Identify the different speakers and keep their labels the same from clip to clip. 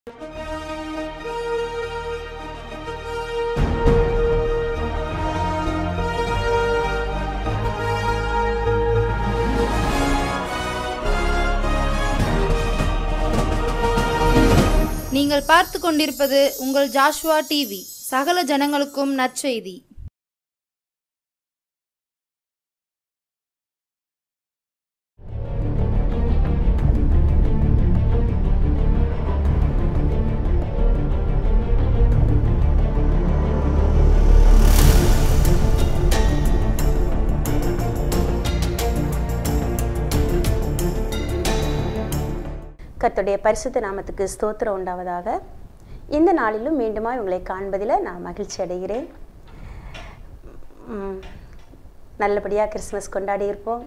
Speaker 1: நீங்கள் பார்த்து கொண்டிருப்பது உங்கள் ஜாஷ்வா டிவி சகல ஜனங்களுக்கும் நற்செய்தி
Speaker 2: கர்த்தருடைய பரிசுத்த நாமத்துக்கு ஸ்தோத்திரம் உண்டாவதாக இந்த நாளிலும் மீண்டுமா உங்களை காண்பதில் நான் மகிழ்ச்சி அடைகிறேன் ம், நல்லபடியாக கிறிஸ்மஸ் கொண்டாடி இருப்போம்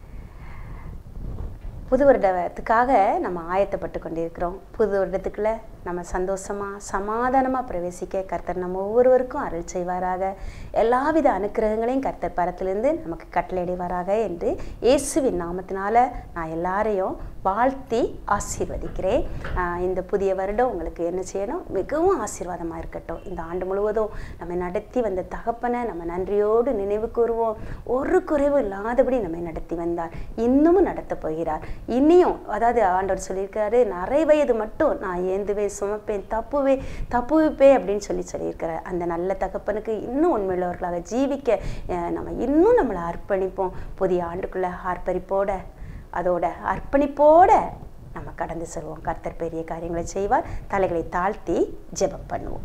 Speaker 2: புது வருடத்துக்காக நம்ம ஆயத்தப்பட்டு கொண்டிருக்கிறோம் புது வருடத்துக்குள்ள நம்ம சந்தோஷமாக சமாதானமாக பிரவேசிக்க கர்த்தர் நம்ம ஒவ்வொருவருக்கும் அருள் செய்வாராக எல்லாவித அனுக்கிரகங்களையும் கர்த்தர் பரத்திலிருந்து நமக்கு கட்டளையிடுவாராக என்று இயேசுவின் நாமத்தினால நான் எல்லாரையும் வாழ்த்தி ஆசீர்வதிக்கிறேன் ஆஹ் இந்த புதிய வருடம் உங்களுக்கு என்ன செய்யணும் மிகவும் ஆசீர்வாதமாக இருக்கட்டும் இந்த ஆண்டு முழுவதும் நம்ம நடத்தி வந்த தகப்பனை நம்ம நன்றியோடு நினைவு கூறுவோம் ஒரு குறைவு இல்லாதபடி நம்மை நடத்தி வந்தார் இன்னமும் நடத்தப் போகிறார் இனியும் அதாவது ஆண்டவர் சொல்லியிருக்காரு நிறை வயது மட்டும் நான் ஏந்துவேன் சுமப்பேன் தப்புவே தப்புவிப்பேன் அப்படின்னு சொல்லி சொல்லியிருக்கிறார் அந்த நல்ல தகப்பனுக்கு இன்னும் உண்மையுள்ளவர்களாக ஜீவிக்க அஹ், நம்ம இன்னும் நம்மளை அர்ப்பணிப்போம் புதிய ஆண்டுக்குள்ள ஆர்ப்பரிப்போட அதோட அர்ப்பணிப்போட நம்ம கடந்து செல்வோம் கர்த்தர் பெரிய காரியங்களை செய்வார் தலைகளை தாழ்த்தி ஜெபம் பண்ணுவோம்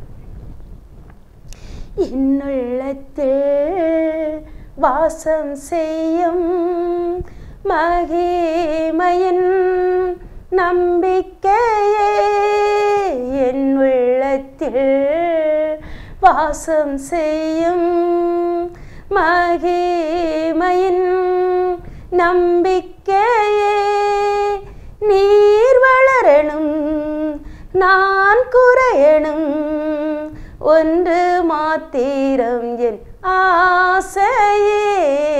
Speaker 2: என்னுள்ளத்தில் வாசம் செய்யும் மகிமையின் நம்பிக்கையே என் உள்ளத்தில் வாசம் செய்யும் மகிமையின் நம்பிக்கையே நீர் வளரணும் நான் குறையணும் ஒன்று மாத்திரம் என் ஆசையே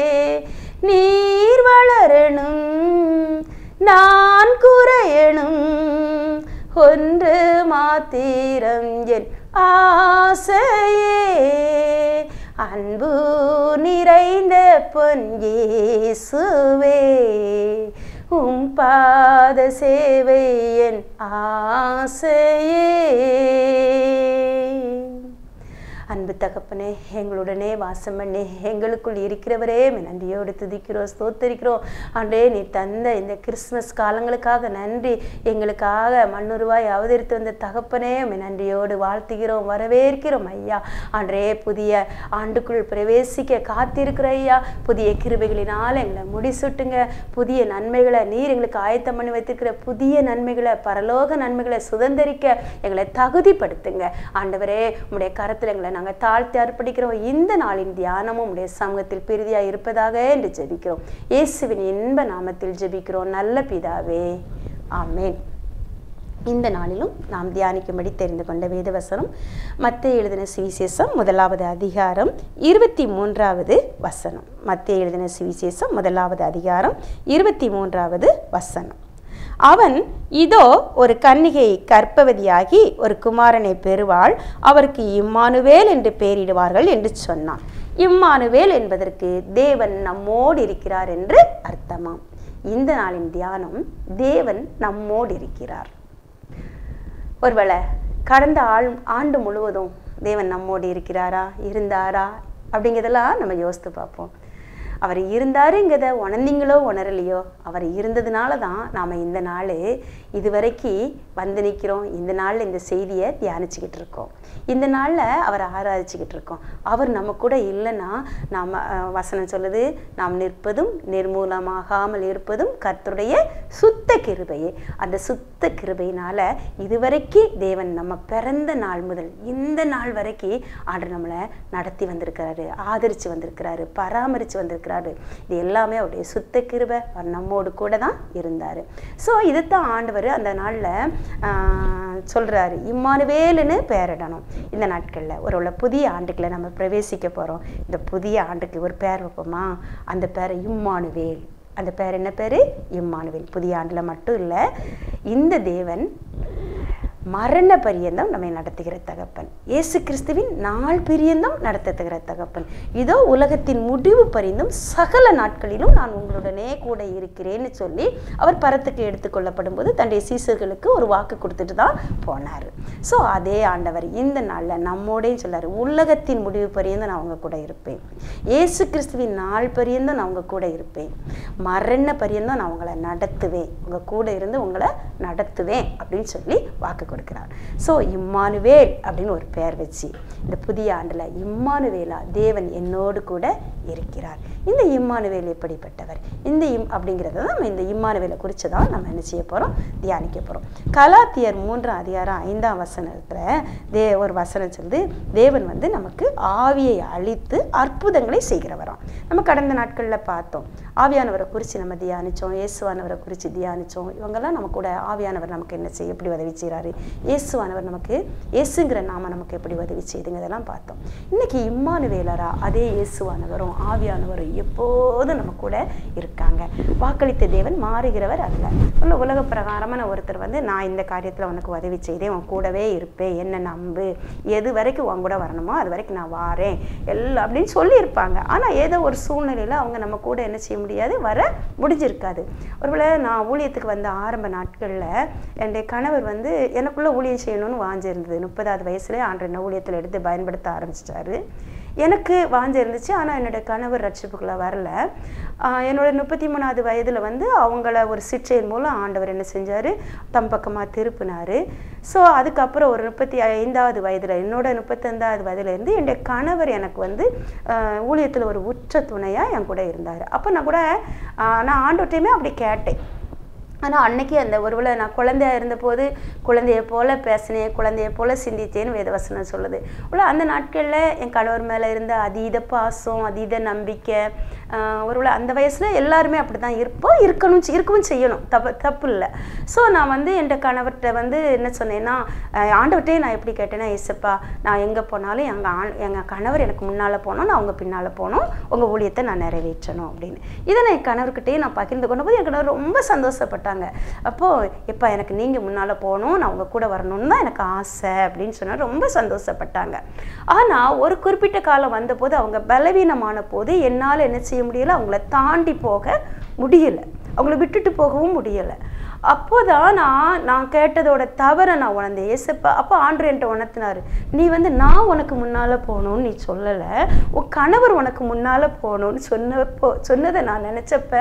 Speaker 2: நீர் வளரணும் நான் குறையணும் ஒன்று மாத்திரம் என் ஆசையே அன்பு நிறைந்த பொன் இயேசுவே உம் பாத சேவை என் ஆசையே அன்பு தகப்பனே எங்களுடனே வாசம் பண்ணி எங்களுக்குள் இருக்கிறவரே உம்மை நன்றியோடு துதிக்கிறோம் ஸ்தோத்தரிக்கிறோம் ஆண்டே நீ தந்த இந்த கிறிஸ்மஸ் காலங்களுக்காக நன்றி எங்களுக்காக மண்ணுருவாய் அவதரித்து வந்த தகப்பனே உம்மை நன்றியோடு வாழ்த்துகிறோம் வரவேற்கிறோம் ஐயா ஆண்டே புதிய ஆண்டுக்குள் பிரவேசிக்க காத்திருக்கிற ஐயா புதிய கிருபைகளினால் எங்களை முடிசூட்டுங்க புதிய நன்மைகளை நீர் எங்களுக்கு ஆயத்தம் பண்ணி வைத்திருக்கிற புதிய நன்மைகளை பரலோக நன்மைகளை சுதந்திரிக்க எங்களை தகுதிப்படுத்துங்க ஆண்டவரே உம்முடைய கரத்தில் எங்களை நாங்கள் தாழ்த்தி அர்ப்பணிக்கிறோம் இந்த நாளின் தியானமும் உடைய சமூகத்தில் பிரிதியாக இருப்பதாக என்று ஜெபிக்கிறோம் இயேசுவின் இன்ப நாமத்தில் ஜெபிக்கிறோம் நல்ல பிதாவே ஆமென் இந்த நாளிலும் நாம் தியானிக்கும்படி தெரிந்து கொண்ட வேதவசனம் மத்திய எழுதின சுவிசேஷம் முதலாவது அதிகாரம் இருபத்தி மூன்றாவது வசனம் மத்திய எழுதின சுவிசேஷம் முதலாவது அதிகாரம் இருபத்தி மூன்றாவது வசனம் அவன் இதோ ஒரு கன்னிகை கற்பவதியாகி ஒரு குமாரனை பெறுவாள் அவருக்கு இம்மானுவேல் என்று பெயரிடுவார்கள் என்று சொன்னான் இம்மானுவேல் என்பதற்கு தேவன் நம்மோடு இருக்கிறார் என்று அர்த்தமாம் இந்த நாளின் தியானம் தேவன் நம்மோடு இருக்கிறார் ஒருவேளை கடந்த ஆள் ஆண்டு முழுவதும் தேவன் நம்மோடு இருக்கிறாரா இருந்தாரா அப்படிங்கிறதெல்லாம் நம்ம யோசித்து பார்ப்போம் அவர் இருந்தாருங்கிறத உணர்ந்தீங்களோ உணரலையோ அவர் இருந்ததுனால தான் நாம் இந்த நாள் இதுவரைக்கும் வந்து நிற்கிறோம் இந்த நாளில் இந்த செய்தியை தியானிச்சுக்கிட்டு இருக்கோம் இந்த நாளில் அவரை ஆராதிச்சுக்கிட்டு இருக்கோம் அவர் நம்ம கூட இல்லைன்னா நாம் அஹ், வசனம் சொல்லுது நாம் நிற்பதும் நிர்மூலமாகாமல் இருப்பதும் கர்த்தருடைய சுத்த கிருபையே அந்த சுத்த கிருபையினால இதுவரைக்கும் தேவன் நம்ம பிறந்த நாள் முதல் இந்த நாள் வரைக்கும் ஆண்டு நம்மளை நடத்தி வந்திருக்கிறாரு ஆதரித்து வந்திருக்கிறாரு பராமரித்து வந்திருக்கிறாரு இது எல்லாமே அவருடைய சுத்த கிருபை அவர் நம்மோடு கூட தான் இருந்தார் ஸோ இதைத்தான் ஆண்டவர் அந்த நாளில் சொல்கிறாரு இம்மானுவேலுன்னு பெயரிடணும் இந்த நாட்களில் ஒரு உள்ள புதிய ஆண்டுக்குள்ள நம்ம பிரவேசிக்க போகிறோம் இந்த புதிய ஆண்டுக்கு ஒரு பேர் வைப்போமா அந்த பேர் இம்மானுவேல் அந்த பேர் என்ன பேர் இம்மானுவேல் புதிய ஆண்டில் மட்டும் இல்லை இந்த தேவன் மரண பரியந்தம் நம்மை நடத்துகிற தகப்பன் இயேசு கிறிஸ்துவின் நாள் பிரியந்தம் நடத்துகிற தகப்பன் இதோ உலகத்தின் முடிவு பரிந்தும் சகல நாட்களிலும் நான் உங்களுடனே கூட இருக்கிறேன்னு சொல்லி அவர் பரத்துக்கு எடுத்துக்கொள்ளப்படும் போது தன்னுடைய சீசர்களுக்கு ஒரு வாக்கு கொடுத்துட்டு தான் போனார் ஸோ அதே ஆண்டவர் இந்த நாளில் நம்மோடையும் சொல்லார் உலகத்தின் முடிவு பரியந்தம் நான் உங்க கூட இருப்பேன் இயேசு கிறிஸ்துவின் நாள் பரியந்தம் நான் உங்க கூட இருப்பேன் மரண பரியந்தம் நான் உங்களை நடத்துவேன் உங்க கூட இருந்து உங்களை நடத்துவேன் அப்படின்னு சொல்லி வாக்கு கொடுக்கிறார் ஸோ இம்மானுவேல் அப்படின்னு ஒரு பெயர் வச்சு இந்த புதிய ஆண்டில் இம்மானுவேலா தேவன் என்னோடு கூட இருக்கிறார் இந்த இம்மானுவேல் எப்படிப்பட்டவர் இந்த இம் அப்படிங்கிறத நம்ம இந்த இம்மானுவேலை குறித்து தான் நம்ம என்ன செய்ய போகிறோம் தியானிக்க போகிறோம் கலாத்தியர் மூன்றாம் அதிகாரம் ஐந்தாம் வசனத்தில் தே ஒரு வசனம் சொல்லுது தேவன் வந்து நமக்கு ஆவியை அழித்து அற்புதங்களை செய்கிறவராம் நம்ம கடந்த நாட்களில் பார்த்தோம் ஆவியானவரை குறித்து நம்ம தியானித்தோம் இயேசுவானவரை குறித்து தியானித்தோம் இவங்கெல்லாம் நம்ம கூட ஆவியானவர் நமக்கு என்ன செய்ய எப்படி உதவி செய்கிறாரு இயேசுவானவர் நமக்கு இயேசுங்கிற நாம நமக்கு எப்படி உதவி செய்யுதுங்க இதெல்லாம் பார்த்தோம் இன்னைக்கு இம்மானுவேலரா அதே இயேசுவானவரும் ஆவியானவரும் எப்போதும் நம்ம கூட இருக்காங்க வாக்களித்த தேவன் மாறுகிறவர் அல்ல உள்ள உலக பிரகாரமான ஒருத்தர் வந்து நான் இந்த காரியத்தில் உனக்கு உதவி செய்தேன் உன் கூடவே இருப்பேன் என்ன நம்பு எது வரைக்கும் உன் கூட வரணுமோ அது வரைக்கும் நான் வாரேன் எல்லாம் அப்படின்னு சொல்லியிருப்பாங்க ஆனால் ஏதோ ஒரு சூழ்நிலையில் அவங்க நம்ம கூட என்ன செய்ய முடியாது வர முடிஞ்சிருக்காது ஒருவேளை நான் ஊழியத்துக்கு வந்த ஆரம்ப நாட்களில் என்னுடைய கணவர் வந்து எனக்குள்ள ஊழியம் செய்யணும்னு வாஞ்சிருந்தது முப்பதாவது வயசுல ஆண்டு என்ன ஊழியத்தில் எடுத்து பயன்படுத்த ஆரம்பிச்சிட்டாரு எனக்கு வாஞ்ச இருந்துச்சு ஆனால் என்னோட கணவர் ரட்சிப்புக்குள்ளே வரல ஆஹ் என்னோட முப்பத்தி மூணாவது வயதில் வந்து அவங்கள ஒரு சிற்றையின் மூலம் ஆண்டவர் என்ன செஞ்சார் தம் பக்கமாக திருப்பினார் ஸோ அதுக்கப்புறம் ஒரு முப்பத்தி ஐந்தாவது வயதில் என்னோட முப்பத்தைந்தாவது வயதுலேருந்து என்னுடைய கணவர் எனக்கு வந்து ஊழியத்தில் ஒரு உற்ற துணையாக என் கூட இருந்தார் அப்போ நான் கூட ஆஹ் நான் ஆண்டோட்டையுமே அப்படி கேட்டேன் ஆனால் அன்னைக்கு அந்த ஒருவேளை நான் குழந்தையா இருந்தபோது குழந்தைய போல பேசினேன் குழந்தைய போல சிந்தித்தேன்னு வேதவசனம் சொல்லுது உள்ள அந்த நாட்களில் என் கணவர் மேலே இருந்த அதீத பாசம் அதீத நம்பிக்கை ஆஹ் ஒருவேளை அந்த வயசில் எல்லாருமே அப்படி தான் இருப்போம் இருக்கணும் செ- இருக்கவும் செய்யணும் தப்பு தப்பு இல்லை ஸோ நான் வந்து என் கணவர்கிட்ட வந்து என்ன சொன்னேன்னா ஆஹ் ஆண்டவர்கிட்டயே நான் எப்படி கேட்டேன்னா ஏசப்பா நான் எங்கே போனாலும் எங்கள் ஆண் எங்கள் கணவர் எனக்கு முன்னால் போகணும் நான் அவங்க பின்னால் போகணும் உங்கள் ஊழியத்தை நான் நிறைவேற்றணும் அப்படின்னு இதை நான் என் கணவர்கிட்டயே நான் பகிர்ந்து கொண்ட போது என் கணவர் ரொம்ப சந்தோஷப்பட்டாங்க அப்போது எப்பா எனக்கு நீங்கள் முன்னால் போகணும் நான் உங்கள் கூட வரணும்னு தான் எனக்கு ஆசை அப்படின்னு சொன்னா ரொம்ப சந்தோஷப்பட்டாங்க ஆனால் ஒரு குறிப்பிட்ட காலம் வந்தபோது அவங்க பலவீனமான போது என்னால் என்ன செய்ய முடியல அவங்கள தாண்டி போக முடியல அவங்கள விட்டுட்டு போகவும் முடியலை அப்போதான் நான் நான் கேட்டதோட தவறை நான் உணர்ந்தேன் ஏசப்பா அப்போ ஆண்டு என்கிட்ட உணர்த்தினாரு நீ வந்து நான் உனக்கு முன்னால் போகணும்னு நீ சொல்லலை உன் கணவர் உனக்கு முன்னால் போகணும்னு சொன்னப்போ சொன்னதை நான் நினச்சப்ப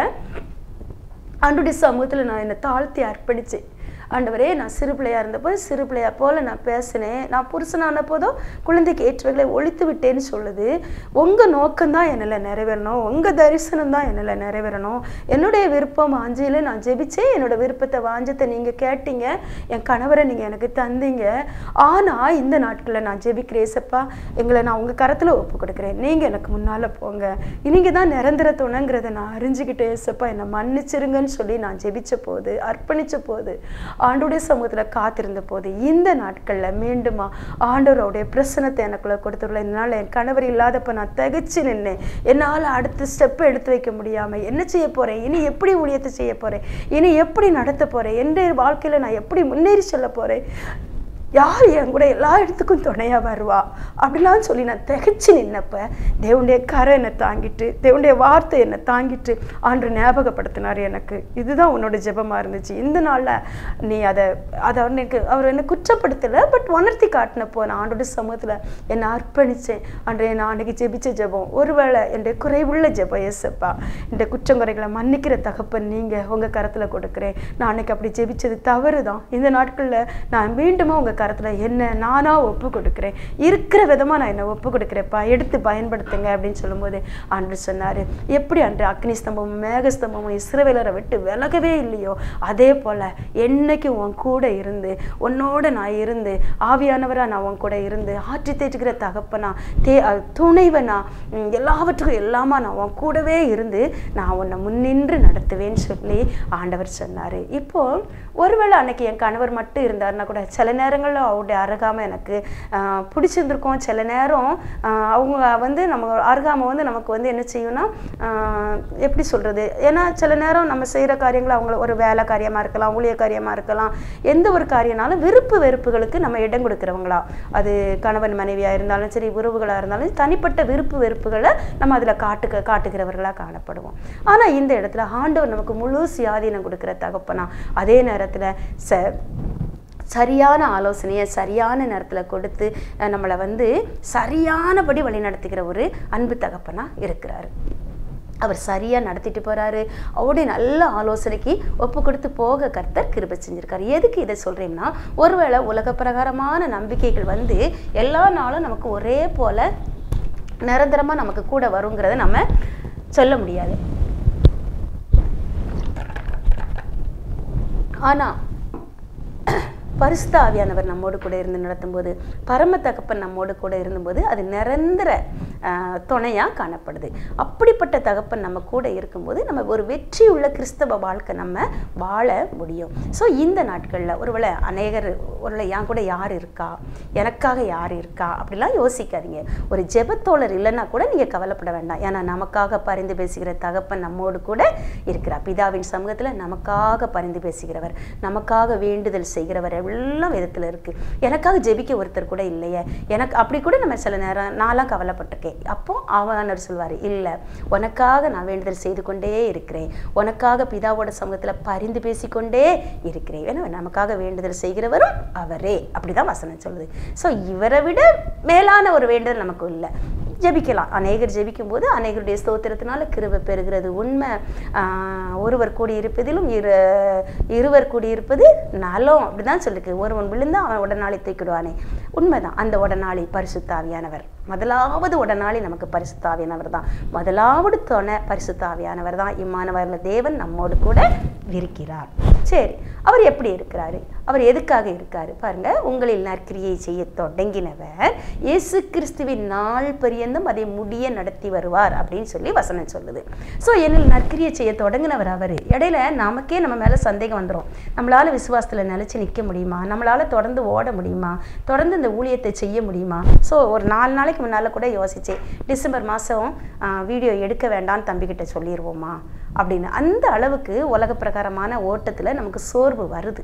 Speaker 2: ஆண்டுடைய சமூகத்தில் நான் என்னை தாழ்த்தி அர்ப்பணிச்சேன் ஆண்டவரே நான் சிறு பிள்ளையா இருந்தபோது சிறு பிள்ளையா போல நான் பேசினேன் நான் புருஷனான போதோ குழந்தைக்கு ஏற்றவைகளை ஒழித்து விட்டேன்னு சொல்லுது உங்கள் நோக்கம்தான் என்னில் நிறைவேறணும் உங்கள் தரிசனம் தான் என்னில் நிறைவேறணும் என்னுடைய விருப்பம் வாஞ்சியில் நான் ஜெபிச்சேன் என்னோட விருப்பத்தை வாஞ்சத்தை நீங்கள் கேட்டீங்க என் கணவரை நீங்கள் எனக்கு தந்தீங்க ஆனால் இந்த நாட்களில் நான் ஜெபிக்கிறேன் ஏசப்பா எங்களை நான் உங்கள் கரத்தில் ஒப்பு கொடுக்குறேன் நீங்கள் எனக்கு முன்னால் போங்க நீங்கள் தான் நிரந்தர துணைங்கிறத நான் அறிஞ்சுக்கிட்டேன் ஏசப்பா என்னை மன்னிச்சிருங்கன்னு சொல்லி நான் ஜெபிச்ச போது அர்ப்பணிச்ச போது ஆண்டோடைய சமூகத்தில் காத்திருந்த போது இந்த நாட்களில் மீண்டுமா ஆண்டவருடைய பிரசனத்தை எனக்குள்ள கொடுத்துள்ள என்னால் என் கணவர் இல்லாதப்ப நான் தகைச்சு நின்னேன் என்னால் அடுத்த ஸ்டெப் எடுத்து வைக்க முடியாமல் என்ன செய்ய போகிறேன் இனி எப்படி ஊழியத்தை செய்ய போகிறேன் இனி எப்படி நடத்த போகிறேன் என் வாழ்க்கையில் நான் எப்படி முன்னேறி செல்ல போகிறேன் யார் என் கூட எல்லா இடத்துக்கும் துணையாக வருவா அப்படிலாம் சொல்லி நான் திகைச்சு நின்னப்ப தேவனுடைய கரை என்னை தாங்கிட்டு தேவனுடைய வார்த்தை என்னை தாங்கிட்டு ஆண்டு ஞாபகப்படுத்தினார் எனக்கு இதுதான் உன்னோட ஜெபமாக இருந்துச்சு இந்த நாளில் நீ அதை அதை எனக்கு அவர் என்னை குற்றப்படுத்தலை பட் உணர்த்தி காட்டினப்போ நான் ஆண்டோட சமூகத்தில் என்னை அர்ப்பணித்தேன் அன்றைய நான் அன்றைக்கி ஜெபிச்ச ஜெபம் ஒருவேளை என்னுடைய குறைவுள்ள ஜெபம் ஏசப்பா இந்த குற்றங்குறைகளை மன்னிக்கிற தகப்பன் நீங்கள் உங்கள் கரத்தில் கொடுக்குறேன் நான் அன்னைக்கு அப்படி ஜெபிச்சது தவறு தான் இந்த நாட்களில் நான் மீண்டுமா உங்கள் கரத்தில் என்ன நானாக ஒப்பு கொடுக்குறேன் இருக்கிற விதமாக நான் என்னை ஒப்பு கொடுக்குறேன்ப்பா எடுத்து பயன்படுத்துங்க அப்படின்னு சொல்லும்போது ஆண்டு சொன்னார் எப்படி அன்று அக்னி ஸ்தம்பமும் மேகஸ்தம்பமும் இஸ்ரவேலரை விட்டு விலகவே இல்லையோ அதே போல் என்னைக்கு உன் கூட இருந்து உன்னோட நான் இருந்து ஆவியானவராக நான் உன் கூட இருந்து ஆற்றி தேற்றுக்கிற தகப்பனா தே அஹ் துணைவனா ம், எல்லாவற்றுக்கும் எல்லாமா நான் உன் கூடவே இருந்து நான் உன்னை முன்னின்று நடத்துவேன்னு சொல்லி ஆண்டவர் சொன்னார் இப்போ ஒருவேளை அன்னைக்கு என் கணவர் மட்டும் இருந்தாருன்னா கூட சில நேரங்கள் நேரங்களில் அவருடைய அருகாமை எனக்கு ஆஹ், பிடிச்சிருந்திருக்கும் சில நேரம் ஆஹ், அவங்க வந்து நம்ம அருகாமை வந்து நமக்கு வந்து என்ன செய்யும்னா ஆஹ், எப்படி சொல்கிறது ஏன்னா சில நேரம் நம்ம செய்கிற காரியங்கள் அவங்கள ஒரு வேலை காரியமாக இருக்கலாம் ஊழிய காரியமாக இருக்கலாம் எந்த ஒரு காரியம்னாலும் விருப்பு வெறுப்புகளுக்கு நம்ம இடம் கொடுக்குறவங்களா அது கணவன் மனைவியாக இருந்தாலும் சரி உறவுகளாக இருந்தாலும் தனிப்பட்ட விருப்பு வெறுப்புகளை நம்ம அதில் காட்டுக்க காட்டுகிறவர்களாக காணப்படுவோம் ஆனால் இந்த இடத்துல ஆண்டவர் நமக்கு முழு சுயாதீனம் கொடுக்குற தகப்பனா அதே நேரத்தில் ச சரியான ஆலோசனையை சரியான நேரத்தில் கொடுத்து அஹ், நம்மளை வந்து சரியானபடி வழிநடத்துகிற ஒரு அன்பு தகப்பனா இருக்கிறாரு அவர் சரியாக நடத்திட்டு போகிறாரு அவருடைய நல்ல ஆலோசனைக்கு ஒப்பு கொடுத்து போக கர்த்தர் கிருபை செஞ்சிருக்காரு எதுக்கு இதை சொல்கிறேன்னா ஒருவேளை உலக பிரகாரமான நம்பிக்கைகள் வந்து எல்லா நாளும் நமக்கு ஒரே போல நிரந்தரமாக நமக்கு கூட வருங்கிறத நம்ம சொல்ல முடியாது ஆனால் பரிசுத்த ஆவியானவர் நம்மோடு கூட இருந்து நடத்தும்போது பரம தகப்பன் நம்மோடு கூட இருந்தபோது அது நிரந்தர ஆஹ், துணையா காணப்படுது அப்படிப்பட்ட தகப்பன் நம்ம கூட இருக்கும்போது நம்ம ஒரு வெற்றியுள்ள கிறிஸ்தவ வாழ்க்கை நம்ம வாழ முடியும் ஸோ இந்த நாட்களில் ஒருவேளை அநேகர் ஒருவேளை என் கூட யார் இருக்கா எனக்காக யார் இருக்கா அப்படிலாம் யோசிக்காதீங்க ஒரு ஜெபத்தோழர் இல்லைன்னா கூட நீங்கள் கவலைப்பட வேண்டாம் ஏன்னா நமக்காக பரிந்து பேசுகிற தகப்பன் நம்மோடு கூட இருக்கிறார் பிதாவின் சமூகத்தில் நமக்காக பரிந்து பேசுகிறவர் நமக்காக வேண்டுதல் செய்கிறவர் எல்லாம் விதத்தில் இருக்குது எனக்காக ஜெபிக்க ஒருத்தர் கூட இல்லையே எனக்கு அப்படி கூட நம்ம சில நேரம் நாளாக கவலைப்பட்டிருக்கேன் அப்போ ஆவானர் சொல்வார் இல்லை உனக்காக நான் வேண்டுதல் செய்து கொண்டே இருக்கிறேன் உனக்காக பிதாவோட சமூகத்தில் பரிந்து பேசிக்கொண்டே இருக்கிறேன் ஏன்னா நமக்காக வேண்டுதல் செய்கிறவரும் அவரே அப்படிதான் வசனம் சொல்லுது ஸோ இவரை விட மேலான ஒரு வேண்டுதல் நமக்கு இல்லை ஜெபிக்கலாம் அநேகர் ஜெபிக்கும் போது அநேகருடைய ஸ்தோத்திரத்தினால கிருபை பெறுகிறது உண்மை ஆஹ், ஒருவர் கூடி இருப்பதிலும் இரு இருவர் கூடி இருப்பது நலம் அப்படிதான் சொல்லிருக்கு ஒருவன் விழுந்தா அவன் உடனாளி தூக்கிடுவானே உண்மைதான் அந்த உடனாளி பரிசுத்தாவியானவர் முதலாவது உடனாளி நமக்கு பரிசுத்தாவியானவர் தான் முதலாவது துணை பரிசுத்தாவியானவர் தான் இம்மானவர்ல தேவன் நம்மோடு கூட இருக்கிறார் சரி அவர் எப்படி இருக்கிறாரு அவர் எதுக்காக இருக்காரு பாருங்க உங்களில் நற்கிரியை செய்ய தொடங்கினவர் இயேசு கிறிஸ்துவின் நாள் பரியந்தம் அதை முடிய நடத்தி வருவார் அப்படின்னு சொல்லி வசனம் சொல்லுது ஸோ என்னில் நற்கிரியை செய்ய தொடங்கினவர் அவர் இடையில நமக்கே நம்ம மேலே சந்தேகம் வந்துடும் நம்மளால விசுவாசத்தில் நிலைச்சு நிற்க முடியுமா நம்மளால தொடர்ந்து ஓட முடியுமா தொடர்ந்து இந்த ஊழியத்தை செய்ய முடியுமா ஸோ ஒரு நாலு நாளைக்கு முன்னால் கூட யோசிச்சேன் டிசம்பர் மாதம் வீடியோ எடுக்க வேண்டாம்னு தம்பிக்கிட்ட சொல்லிடுவோமா அப்படின்னு அந்த அளவுக்கு உலக பிரகாரமான ஓட்டத்தில் நமக்கு சோர்வு வருது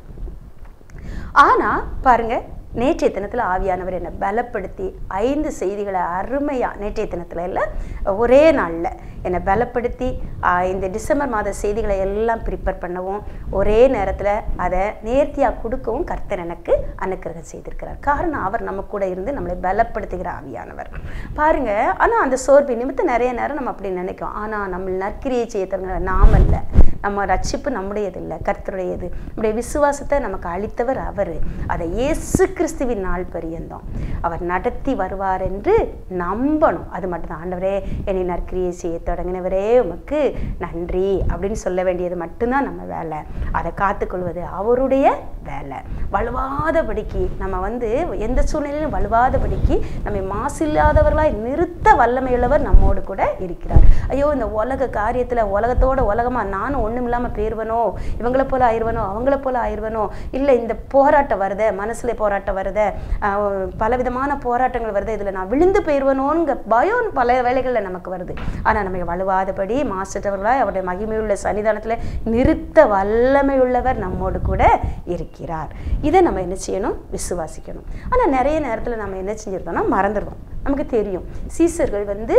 Speaker 2: ஆனால் பாருங்க நேற்றைய தினத்தில் ஆவியானவர் என்னை பலப்படுத்தி ஐந்து செய்திகளை அருமையாக நேற்றைய தினத்தில் இல்லை ஒரே நாளில் என்னை பலப்படுத்தி ஆஹ், இந்த டிசம்பர் மாத செய்திகளை எல்லாம் ப்ரிப்பேர் பண்ணவும் ஒரே நேரத்தில் அதை நேர்த்தியாக கொடுக்கவும் கர்த்தர் எனக்கு அனுக்கிரகம் செய்திருக்கிறார் காரணம் அவர் நம்ம கூட இருந்து நம்மளை பலப்படுத்துகிற ஆவியானவர் பாருங்க ஆனால் அந்த சோர்வு நிமித்தம் நிறைய நேரம் நம்ம அப்படி நினைக்கிறோம் ஆனால் நம்ம நற்கிரியை செய்ய தொடங்கின நாம இல்லை நம்ம ரட்சிப்பு நம்முடையது இல்லை கர்த்தருடையது நம்முடைய விசுவாசத்தை நமக்கு அளித்தவர் அவர் அதை இயேசு கிறிஸ்துவின் நாள் பரியந்தம் அவர் நடத்தி வருவார் என்று நம்பணும் அது மட்டும்தான் ஆண்டவரே என்னை நற்கிரியை செய்ய தொடங்கினவரே உமக்கு நன்றி அப்படின்னு சொல்ல வேண்டியது மட்டும்தான் நம்ம வேலை அதை காத்துக்கொள்வது அவருடைய வேலை வலுவாதபடிக்கு நம்ம வந்து எந்த சூழ்நிலையிலும் வலுவாதபடிக்கு நம்மை மாசில்லாதவர்களாய் நிறுத்த வல்லமையுள்ளவர் நம்மோடு கூட இருக்கிறார் ஐயோ இந்த உலக காரியத்தில் உலகத்தோட உலகமா நானும் ஒன்றும் இல்லாமல் போயிடுவனோ இவங்கள போல ஆயிடுவனோ அவங்கள போல ஆயிடுவனோ இல்லை இந்த போராட்டம் வருதே மனசுல போராட்டம் வருதே ஆஹ் பலவிதமான போராட்டங்கள் வருது இதில் நான் விழுந்து போயிடுவனோங்க பயம் பல வேலைகளில் நமக்கு வருது ஆனால் நம்ம வலுவாதபடி மாஸ்டர்வர்களாய் அவருடைய மகிமையுள்ள சன்னிதானத்தில் நிறுத்த வல்லமையுள்ளவர் நம்மோடு கூட இருக்கிறார் இதை நம்ம என்ன செய்யணும் விசுவாசிக்கணும் ஆனால் நிறைய நேரத்தில் நம்ம என்ன செஞ்சிருக்கோம்னா மறந்துடுவோம் நமக்கு தெரியும் சீசர்கள் வந்து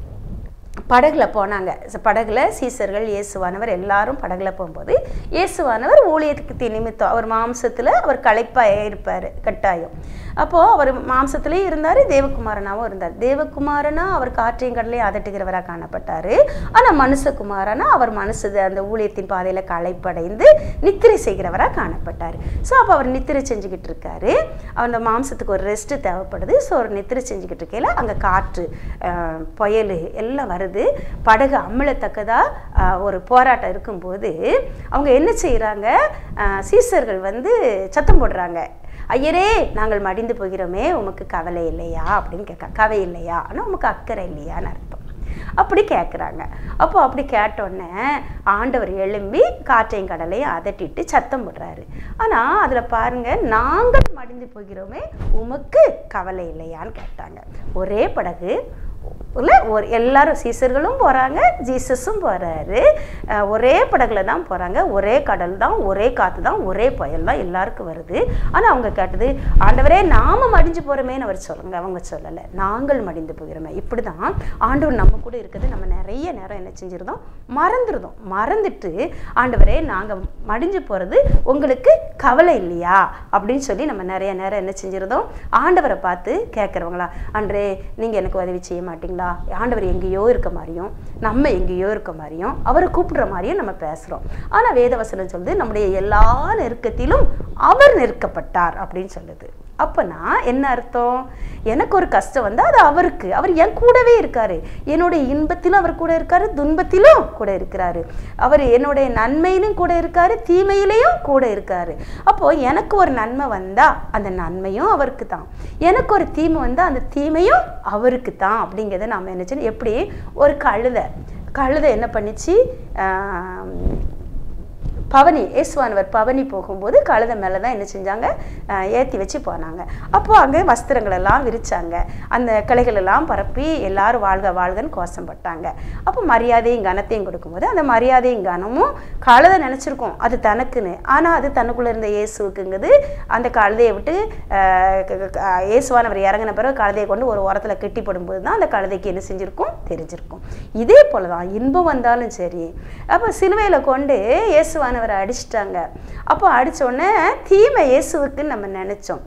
Speaker 2: படகுல போனாங்க ச- படகுல சீசர்கள் இயேசுவானவர் எல்லாரும் படகுல போகும்போது இயேசுவானவர் ஊழியத்துக்கு நிமித்தம் அவர் மாம்சத்தில் அவர் களைப்பாக இருப்பார் கட்டாயம் அப்போது அவர் மாம்சத்திலேயே இருந்தார் தேவகுமாரனாகவும் இருந்தார் தேவகுமாரனா அவர் காற்றையும் கடலையும் அதட்டுகிறவராக காணப்பட்டார் ஆனால் மனுஷகுமாரனா அவர் மனசு அந்த ஊழியத்தின் பாதையில் களைப்படைந்து நித்திரை செய்கிறவராக காணப்பட்டார் ஸோ அப்போ அவர் நித்திரை செஞ்சுக்கிட்டு இருக்காரு அந்த மாம்சத்துக்கு ஒரு ரெஸ்ட்டு தேவைப்படுது ஸோ ஒரு நித்திரை செஞ்சுக்கிட்டு இருக்கையில் அங்கே காற்று அஹ், புயல் எல்லாம் வருது படகு அமிழத்தக்கதாக ஒரு போராட்டம் இருக்கும்போது அவங்க என்ன செய்கிறாங்க சீசர்கள் வந்து சத்தம் போடுறாங்க ஐயரே நாங்கள் மடிந்து போகிறோமே உமக்கு கவலை இல்லையா அப்படின்னு கேட்க கவை இல்லையா ஆனால் உமக்கு அக்கறை இல்லையான்னு அர்த்தம் அப்படி கேட்குறாங்க அப்போ அப்படி கேட்டோடனே ஆண்டவர் எழும்பி காற்றையும் கடலையும் அதட்டிட்டு சத்தம் போடுறாரு ஆனால் அதில் பாருங்க நாங்கள் மடிந்து போகிறோமே உமக்கு கவலை இல்லையான்னு கேட்டாங்க ஒரே படகு இல்லை ஒரு எல்லாரும் சீசர்களும் போகிறாங்க ஜீசஸும் போகிறாரு ஒரே படகுல தான் போகிறாங்க ஒரே கடல் தான் ஒரே காற்று தான் ஒரே புயல் தான் எல்லாருக்கும் வருது ஆனால் அவங்க கேட்டது ஆண்டவரே நாம மடிஞ்சு போகிறோமேன்னு அவர் சொல்லுங்க அவங்க சொல்லலை நாங்கள் மடிந்து போகிறோமே இப்படி தான் ஆண்டவர் நம்ம கூட இருக்கிறது நம்ம நிறைய நேரம் என்ன செஞ்சிருந்தோம் மறந்துருந்தோம் மறந்துட்டு ஆண்டவரே நாங்கள் மடிஞ்சு போகிறது உங்களுக்கு கவலை இல்லையா அப்படின்னு சொல்லி நம்ம நிறைய நேரம் என்ன செஞ்சிருந்தோம் ஆண்டவரை பார்த்து கேட்குறவங்களா அன்றே நீங்கள் எனக்கு உதவி செய்ய மாட்டீங்களா ஆண்டவர் எங்கேயோ இருக்க மாதிரியும் நம்ம எங்கேயோ இருக்க மாதிரியும் அவரை கூப்பிடுற மாதிரியும் நம்ம பேசுகிறோம் ஆனால் வேதவசனம் சொல்லுது நம்முடைய எல்லா நெருக்கத்திலும் அவர் நெருக்கப்பட்டார் அப்படின்னு சொல்லுது அப்போனா என்ன அர்த்தம் எனக்கு ஒரு கஷ்டம் வந்தால் அது அவருக்கு அவர் என் கூடவே இருக்காரு என்னுடைய இன்பத்திலும் அவர் கூட இருக்காரு துன்பத்திலும் கூட இருக்கிறாரு அவர் என்னுடைய நன்மையிலும் கூட இருக்காரு தீமையிலையும் கூட இருக்காரு அப்போ எனக்கு ஒரு நன்மை வந்தா அந்த நன்மையும் அவருக்கு தான் எனக்கு ஒரு தீமை வந்தா அந்த தீமையும் அவருக்கு தான் அப்படிங்கிறத நாம் என்ன செய்யணும் எப்படி ஒரு கழுதை கழுதை என்ன பண்ணிச்சு ஆஹ், பவனி இயேசுவானவர் பவனி போகும்போது கழுதை மேலே தான் என்ன செஞ்சாங்க ஏற்றி வச்சு போனாங்க அப்போது அங்கே வஸ்திரங்கள் எல்லாம் விரிச்சாங்க அந்த கிளைகள் எல்லாம் பரப்பி எல்லாரும் வாழ்க வாழ்கன்னு கோஷம் பட்டாங்க அப்போ மரியாதையும் கனத்தையும் கொடுக்கும்போது அந்த மரியாதையும் கனமும் கழுதை நினச்சிருக்கோம் அது தனக்குன்னு ஆனால் அது தனக்குள்ளே இருந்த இயேசுக்குங்குது அந்த கழுதையை விட்டு ஆஹ், க- க- க- இயேசுவானவர் இறங்கின பிறகு கழுதையை கொண்டு ஒரு ஓரத்தில் கெட்டி போடும்போது தான் அந்த கழுதைக்கு என்ன செஞ்சிருக்கும் தெரிஞ்சிருக்கும் இதே போல தான் இன்பம் வந்தாலும் சரி அப்போ சிலுவையில் கொண்டு இயேசுவானவரை அடிச்சிட்டாங்க அப்போ அடிச்ச உடனே தீமை இயேசுவுக்குன்னு நம்ம நினச்சோம்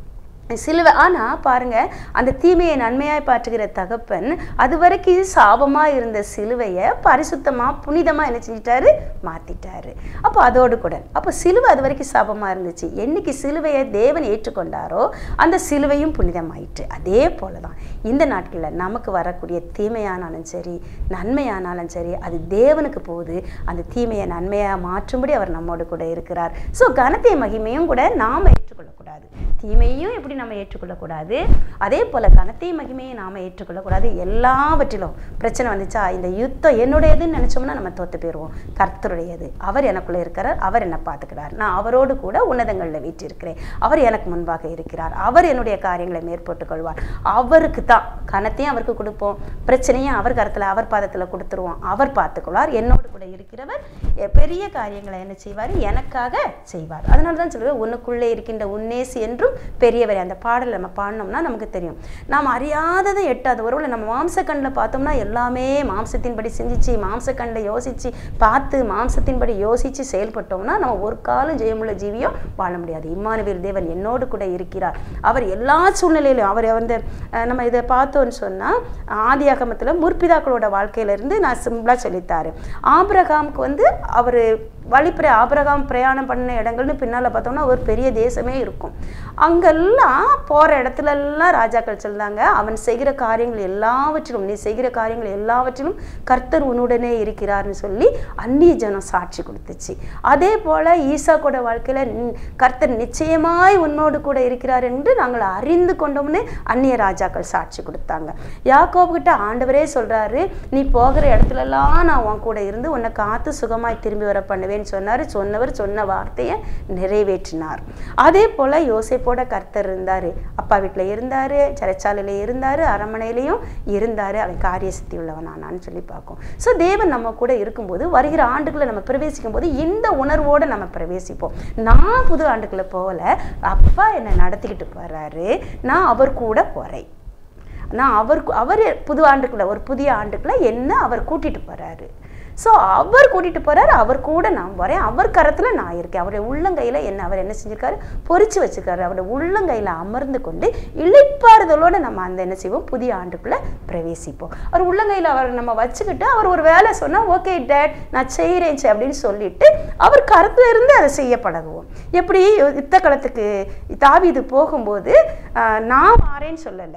Speaker 2: சிலுவை ஆனால் பாருங்க அந்த தீமையை நன்மையாய் பாற்றுகிற தகப்பன் அது வரைக்கும் சாபமாக இருந்த சிலுவையை பரிசுத்தமாக புனிதமாக என்ன செஞ்சிட்டாரு மாற்றிட்டாரு அப்போ அதோடு கூட அப்போ சிலுவை அது வரைக்கும் சாபமாக இருந்துச்சு என்னைக்கு சிலுவையை தேவன் ஏற்றுக்கொண்டாரோ அந்த சிலுவையும் புனிதமாயிற்று அதே போல தான் இந்த நாட்களில் நமக்கு வரக்கூடிய தீமையானாலும் சரி நன்மையானாலும் சரி அது தேவனுக்கு போகுது அந்த தீமையை நன்மையாக மாற்றும்படி அவர் நம்மோடு கூட இருக்கிறார் ஸோ கனத்தை மகிமையும் கூட நாம் ஏற்றுக்கொள்ளக்கூடாது தீமையும் எப்படி நம்ம ஏற்றுக்கொள்ளக்கூடாது அதே போல் கனத்தை மகிமையை நாம் ஏற்றுக்கொள்ளக்கூடாது எல்லாவற்றிலும் பிரச்சனை வந்துச்சா இந்த யுத்தம் என்னுடையதுன்னு நினச்சோம்னா நம்ம தோத்து போயிடுவோம் கர்த்தருடையது அவர் எனக்குள்ளே இருக்கிறார் அவர் என்னை பார்த்துக்கிறார் நான் அவரோடு கூட உன்னதங்களில் வீற்றிருக்கிறேன் அவர் எனக்கு முன்பாக இருக்கிறார் அவர் என்னுடைய காரியங்களை மேற்பட்டுக் கொள்வார் அவருக்கு தான் கனத்தையும் அவருக்கு கொடுப்போம் பிரச்சனையும் அவர் கரத்தில் அவர் பாதத்தில் கொடுத்துருவோம் அவர் பார்த்துக்கொள்வார் என்னோடு கூட இருக்கிறவர் எ- பெரிய காரியங்களை என்ன செய்வார் எனக்காக செய்வார் அதனால தான் சொல்லுவேன் உனக்குள்ளே இருக்கின்ற உன்னேசி என்றும் பெரியவர் அந்த பாடல் நம்ம பாடினோம்னா நமக்கு தெரியும் நாம் அறியாததை எட்டாத ஒருவேளை நம்ம மாம்சக்கண்ணில் பார்த்தோம்னா எல்லாமே மாம்சத்தின்படி சிந்திச்சு மாம்சக்கண்ணில் யோசிச்சு பார்த்து மாம்சத்தின்படி யோசிச்சு செயல்பட்டோம்னா நம்ம ஒரு காலம் ஜெயமுள்ள ஜீவியோ வாழ முடியாது இம்மானுவேல் தேவன் என்னோடு கூட இருக்கிறார் அவர் எல்லா சூழ்நிலையிலும் அவர் வந்து அஹ், நம்ம இதை பார்த்தோன்னு சொன்னால் ஆதியாகமத்தில் முற்பிதாக்களோட வாழ்க்கையிலேருந்து நான் சிம்பிளாக சொல்லித்தாரு ஆபிரகாமுக்கு வந்து அவர் வழிப்பிர ஆபிரகாம் பிரயாணம் பண்ண இடங்கள்னு பின்னால் பார்த்தோம்னா ஒரு பெரிய தேசமே இருக்கும் அங்கெல்லாம் போகிற இடத்துலலாம் ராஜாக்கள் சொல்றாங்க அவன் செய்கிற காரியங்கள் எல்லாவற்றிலும் நீ செய்கிற காரியங்கள் எல்லாவற்றிலும் கர்த்தர் உன்னுடனே இருக்கிறார்னு சொல்லி அந்நிய ஜனம் சாட்சி கொடுத்துச்சு அதே போல் ஈசாக்கோட வாழ்க்கையில் கர்த்தர் நிச்சயமாய் உன்னோடு கூட இருக்கிறார் என்று நாங்கள் அறிந்து கொண்டோம்னு அந்நிய ராஜாக்கள் சாட்சி கொடுத்தாங்க யாக்கோபுகிட்ட ஆண்டவரே சொல்றாரு நீ போகிற இடத்துலலாம் நான் உன் கூட இருந்து உன்னை காத்து சுகமாய் திரும்பி வர பண்ணுவேன்னு சொன்னார் சொன்னவர் சொன்ன வார்த்தையை நிறைவேற்றினார் அதே போல் யோசேப்போட கர்த்தர் இருந்தார் அப்பா வீட்டில் இருந்தார் சிறைச்சாலையில் இருந்தார் அரண்மனையிலையும் இருந்தார் அவன் காரிய சித்தி உள்ளவனானான்னு சொல்லி பார்க்கும் ஸோ தேவன் நம்ம கூட இருக்கும்போது வருகிற ஆண்டுகளை நம்ம பிரவேசிக்கும் போது இந்த உணர்வோடு நம்ம பிரவேசிப்போம் நான் புது ஆண்டுக்குள்ளே போகல அப்பா என்னை நடத்திக்கிட்டு போகிறாரு நான் அவர் கூட போகிறேன் நான் அவர் அவர் புது ஆண்டுக்குள்ள ஒரு புதிய ஆண்டுக்குள்ள என்ன அவர் கூட்டிட்டு போறாரு ஸோ அவர் கூட்டிட்டு போறாரு அவர் கூட நான் வரேன் அவர் கரத்துல நான் இருக்கேன் அவருடைய உள்ளங்கையில என்ன அவர் என்ன செஞ்சிருக்காரு பொறிச்சு வச்சிருக்காரு அவருடைய உள்ளங்கையில அமர்ந்து கொண்டு இளைப்பாறுதலோட நம்ம அந்த என்ன செய்வோம் புதிய ஆண்டுக்குள்ள பிரவேசிப்போம் அவர் உள்ளங்கையில அவர் நம்ம வச்சுக்கிட்டு அவர் ஒரு வேலை சொன்னா ஓகே டேட் நான் செய்கிறேன் சே அப்படின்னு சொல்லிட்டு அவர் கருத்துல இருந்து அதை செய்ய பழகுவோம் எப்படி யுத்த களத்துக்கு தாவீது போகும்போது ஆஹ், நான் வாரேன்னு சொல்லலை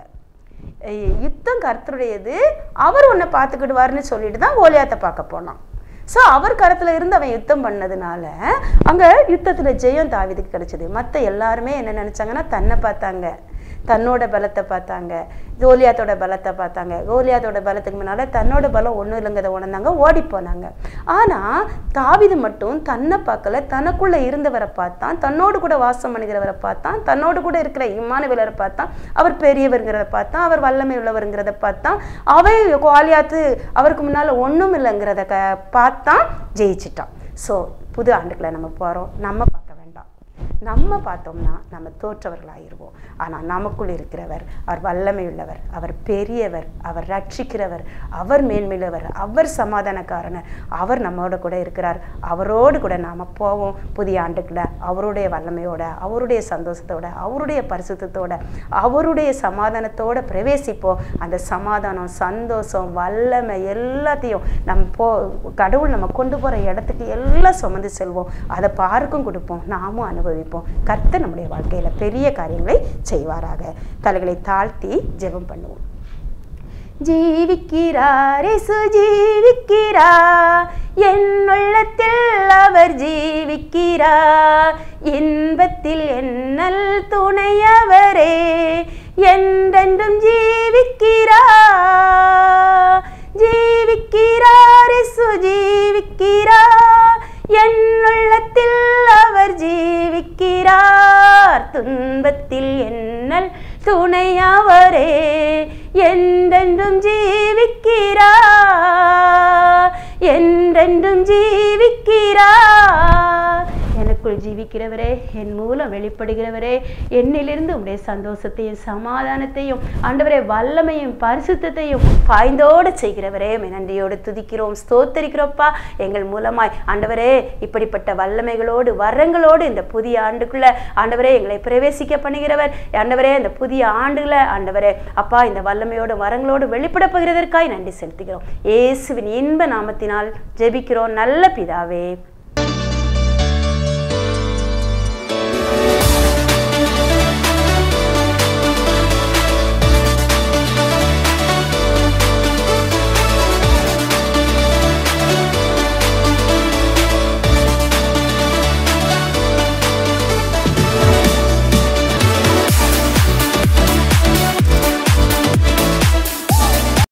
Speaker 2: ஐய, யுத்தம் கர்த்தருடையது அவர் உன்னை பார்த்துக்கிடுவாருன்னு சொல்லிட்டு தான் கோலியாத்தை பார்க்க போனான் ஸோ அவர் கரத்தில் இருந்து அவன் யுத்தம் பண்ணதுனால அங்கே யுத்தத்தில் ஜெயம் தாவீதுக்கு கிடைச்சது மற்ற எல்லாருமே என்ன நினச்சாங்கன்னா தன்னை பார்த்தாங்க தன்னோட பலத்தை பார்த்தாங்க கோலியாத்தோட பலத்தை பார்த்தாங்க கோலியாத்தோட பலத்துக்கு முன்னால தன்னோட பலம் ஒன்றும் இல்லைங்கிறத உணர்ந்தாங்க ஓடி போனாங்க ஆனா தாவீது மட்டும் தன்னை பார்க்கல தனக்குள்ள இருந்தவரை பார்த்தான் தன்னோடு கூட வாசம் பண்ணுகிறவரை பார்த்தான் தன்னோடு கூட இருக்கிற இம்மானுவேலரை பார்த்தான் அவர் பெரியவர்ங்கிறத பார்த்தான் அவர் வல்லமை உள்ளவருங்கிறத பார்த்தான் அவை கோலியாத்து அவருக்கு முன்னால ஒண்ணும் இல்லைங்கிறத க பார்த்தான் ஜெயிச்சிட்டான் ஸோ புது ஆண்டுக்குள்ள நம்ம போறோம் நம்ம பார்க்க வேண்டாம் நம்ம பார்த்தோம்னா நம்ம தோற்றவர்களாயிருவோம் ஆனால் நமக்குள் இருக்கிறவர் அவர் வல்லமை உள்ளவர் அவர் பெரியவர் அவர் ரட்சிக்கிறவர் அவர் மேன்மையுள்ளவர் அவர் சமாதானக்காரனர் அவர் நம்மோட கூட இருக்கிறார் அவரோடு கூட நாம் போவோம் புதிய ஆண்டுக்குள்ள அவருடைய வல்லமையோட அவருடைய சந்தோஷத்தோட அவருடைய பரிசுத்தத்தோட அவருடைய சமாதானத்தோட பிரவேசிப்போம் அந்த சமாதானம் சந்தோஷம் வல்லமை எல்லாத்தையும் நம்ம போ கடவுள் நம்ம கொண்டு போகிற இடத்துக்கு எல்லாம் சுமந்து செல்வோம் அதை பார்க்கும் கொடுப்போம் நாமும் அனுபவிப்போம் கர்த்தர் நம்முடைய வாழ்க்கையில பெரிய காரியங்களை செய்வாராக தலைகளை தாழ்த்தி ஜெபம் பண்ணுவோம் ஜீவிக்கிறார் இயேசு ஜீவிக்கிறார் என் உள்ளத்தில் அவர் ஜீவிக்கிறார் இன்பத்தில் என்னல் துணையவரே என்றென்றும் ஜீவிக்கிறார் ஜீவிக்கிறார் இயேசு ஜீவிக்கிறார் என் உள்ளத்தில் அவர் ஜீவிக்கிறார் துன்பத்தில் என்னல் துணையவரே என்றென்றும் ஜீவிக்கிறார் என்றென்றும் ஜீவிக்கிறார் எனக்குள் ஜீவிக்கிறவரே என் மூலம் வெளிப்படுகிறவரே என்னிலிருந்து உடைய சந்தோஷத்தையும் சமாதானத்தையும் ஆண்டவரே வல்லமையும் பரிசுத்தத்தையும் பாய்ந்தோடு செய்கிறவரே உம்மை நன்றியோடு துதிக்கிறோம் ஸ்தோத்தரிக்கிறோப்பா எங்கள் மூலமாய் ஆண்டவரே இப்படிப்பட்ட வல்லமைகளோடு வரங்களோடு இந்த புதிய ஆண்டுக்குள்ள ஆண்டவரே எங்களை பிரவேசிக்க பண்ணுகிறவர் ஆண்டவரே இந்த புதிய ஆண்டுல ஆண்டவரே அப்பா இந்த வல்லமையோடு வரங்களோடு வெளிப்பட போகிறதற்காய் நன்றி செலுத்துகிறோம் இயேசுவின் இன்ப நாமத்தினால் ஜெபிக்கிறோம் நல்ல பிதாவே